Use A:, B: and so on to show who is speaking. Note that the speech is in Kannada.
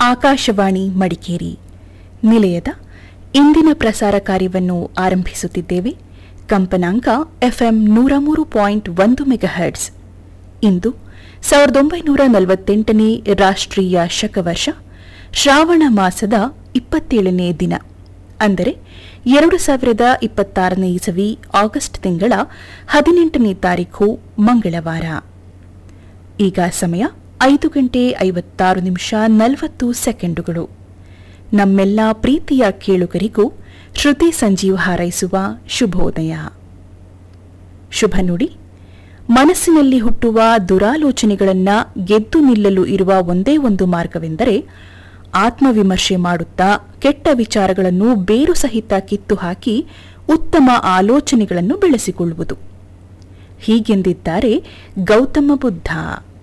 A: ಆಕಾಶವಾಣಿ ಮಡಿಕೇರಿ ನಿಲಯದ ಇಂದಿನ ಪ್ರಸಾರ ಕಾರ್ಯವನ್ನು ಆರಂಭಿಸುತ್ತಿದ್ದೇವೆ ಕಂಪನಾಂಕ ಎಫ್ಎಂ ನೂರ ಮೂರು ಪಾಯಿಂಟ್ ಒಂದು ಮೆಗಾಹರ್ಟ್ಸ್ ಇಂದು ಸಾವಿರದ ಒಂಬೈನೂರ ನಲವತ್ತೆಂಟನೇ ರಾಷ್ಟ್ರೀಯ ಶಕವರ್ಷ ಶ್ರಾವಣ ಮಾಸದ ಇಪ್ಪತ್ತೇಳನೇ ದಿನ ಅಂದರೆ ಎರಡು ಸಾವಿರದ ಇಪ್ಪತ್ತಾರನೇ ಇಸವಿ ಆಗಸ್ಟ್ ತಿಂಗಳ ಹದಿನೆಂಟನೇ ತಾರೀಖು ಮಂಗಳವಾರ ಈಗ ಸಮಯ ಐದು ಗಂಟೆ ಐವತ್ತಾರು ನಿಮಿಷ ನಲವತ್ತು ಸೆಕೆಂಡುಗಳು ನಮ್ಮೆಲ್ಲ ಪ್ರೀತಿಯ ಕೇಳುಗರಿಗೂ ಶ್ರುತಿ ಸಂಜೀವ್ ಹಾರೈಸುವ ಶುಭೋದಯ ಶುಭ ನುಡಿ ಮನಸ್ಸಿನಲ್ಲಿ ಹುಟ್ಟುವ ದುರಾಲೋಚನೆಗಳನ್ನ ಗೆದ್ದು ನಿಲ್ಲಲು ಇರುವ ಒಂದೇ ಒಂದು ಮಾರ್ಗವೆಂದರೆ ಆತ್ಮವಿಮರ್ಶೆ ಮಾಡುತ್ತಾ ಕೆಟ್ಟ ವಿಚಾರಗಳನ್ನು ಬೇರು ಸಹಿತ ಕಿತ್ತು ಹಾಕಿ ಉತ್ತಮ ಆಲೋಚನೆಗಳನ್ನು ಬೆಳೆಸಿಕೊಳ್ಳುವುದು ಹೀಗೆಂದಿದ್ದಾರೆ ಗೌತಮ ಬುದ್ಧ